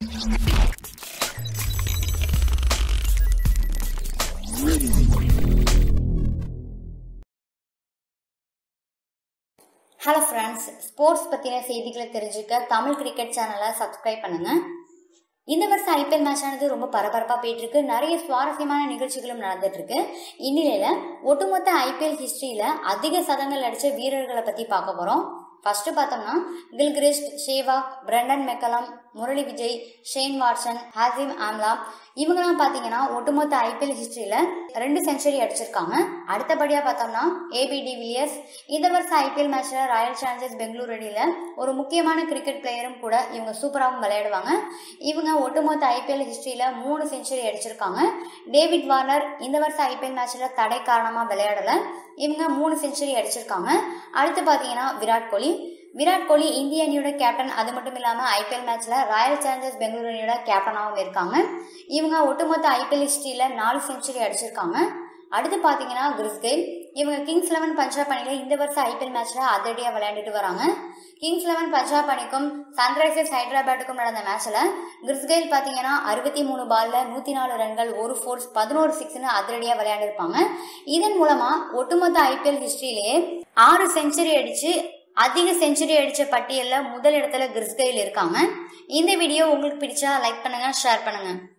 hello friends sports பற்றின செய்திகளை தெரிஞ்சுக்க தமிழ் கிரிக்கெட் சேனலை சப்ஸ்கிரைப் பண்ணுங்க இந்த வருஷம் ஐபிஎல் மேட்ச் ஆனது ரொம்ப பரபரப்பாக போயிட்டு இருக்கு நிறைய சுவாரஸ்யமான நிகழ்ச்சிகளும் நடந்துட்டு இருக்கு இந்நிலையில ஒட்டுமொத்த ஐபிஎல் ஹிஸ்டரியில அதிக சதங்கள் அடிச்ச வீரர்களை பத்தி பார்க்க போறோம் ஃபர்ஸ்ட் பார்த்தோம்னா Gilchrist Sehwag Brendon McCullum Murali Vijay Shane Watson Hashim Amla இவங்கெல்லாம் பார்த்தீங்கன்னா ஒட்டுமொத்த ஐபிஎல் ஹிஸ்டரியில் ரெண்டு செஞ்சுரி அடிச்சிருக்காங்க அடுத்தபடியாக பார்த்தோம்னா ஏபி டிவிலியர்ஸ் இந்த வருஷம் ஐபிஎல் மேட்ச்சில் ராயல் சேலஞ்சர்ஸ் பெங்களூர் அணியில் ஒரு முக்கியமான கிரிக்கெட் பிளேயரும் கூட இவங்க சூப்பராகவும் விளையாடுவாங்க இவங்க ஒட்டுமொத்த ஐபிஎல் ஹிஸ்டரியில் மூணு செஞ்சுரி அடிச்சிருக்காங்க டேவிட் வார்னர் இந்த வருஷம் ஐபிஎல் மேட்ச்சில் தடை காரணமாக விளையாடல இவங்க மூணு செஞ்சுரி அடிச்சிருக்காங்க அடுத்து பார்த்தீங்கன்னா விராட் கோலி விராட் கோலி இந்திய அணியோட கேப்டன் அது மட்டும் இல்லாமல் ஐபிஎல் மேட்ச்ல ராயல் சேலஞ்சர்ஸ் பெங்களூரு அணியோட கேப்டனாகவும் இருக்காங்க இவங்க ஒட்டுமொத்த ஐபிஎல் ஹிஸ்டரியில் நாலு செஞ்சுரி அடிச்சிருக்காங்க அடுத்து பார்த்தீங்கன்னா கிறிஸ்கெயில் இவங்க கிங்ஸ் லெவன் பஞ்சாப் அணியில் இந்த வருஷம் ஐபிஎல் மேட்ச்ல அதிரடியாக விளையாண்டுட்டு வராங்க கிங்ஸ் லெவன் பஞ்சாப் அணிக்கும் சன்ரைசர்ஸ் ஹைதராபாத்துக்கும் நடந்த மேட்ச்ல கிறிஸ்கெயில் பார்த்தீங்கன்னா அறுபத்தி மூணு பால்ல நூத்தி நாலு ரன்கள் ஒரு ஃபோர்ஸ் பதினோரு சிக்ஸ்னு அதிரடியாக விளையாண்டிருப்பாங்க இதன் மூலமா ஒட்டுமொத்த ஐபிஎல் ஹிஸ்டரியிலேயே ஆறு செஞ்சுரி அடிச்சு அதிக செஞ்சுரி அடிச்ச பட்டியலில் முதல் இடத்துல கிறிஸ்கெயில் இருக்காங்க இந்த வீடியோ உங்களுக்கு பிடிச்சா லைக் பண்ணுங்க ஷேர் பண்ணுங்க